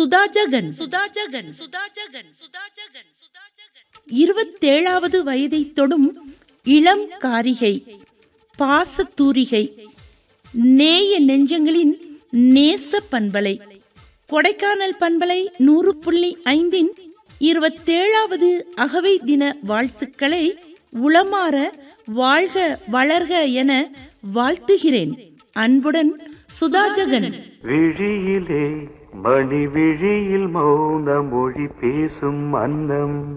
சுதாஜகன் சுதாஜகன் சுதாஜகன் சுதாஜகன் இருபத்தேழாவது வயதை தொடும் இளம் காரிகை பாசத்தூரிகை நேய நெஞ்சங்களின் நேச பண்பலை கொடைக்கானல் பண்பலை நூறு புள்ளி ஐந்தின் இருபத்தேழாவது அகவை தின வாழ்த்துக்களை உளமாற வாழ்க வளர்க என வாழ்த்துகிறேன் அன்புடன் சுதாஜகன் விழியிலே மணி விழியில் மௌன மொழி பேசும் அன்னம்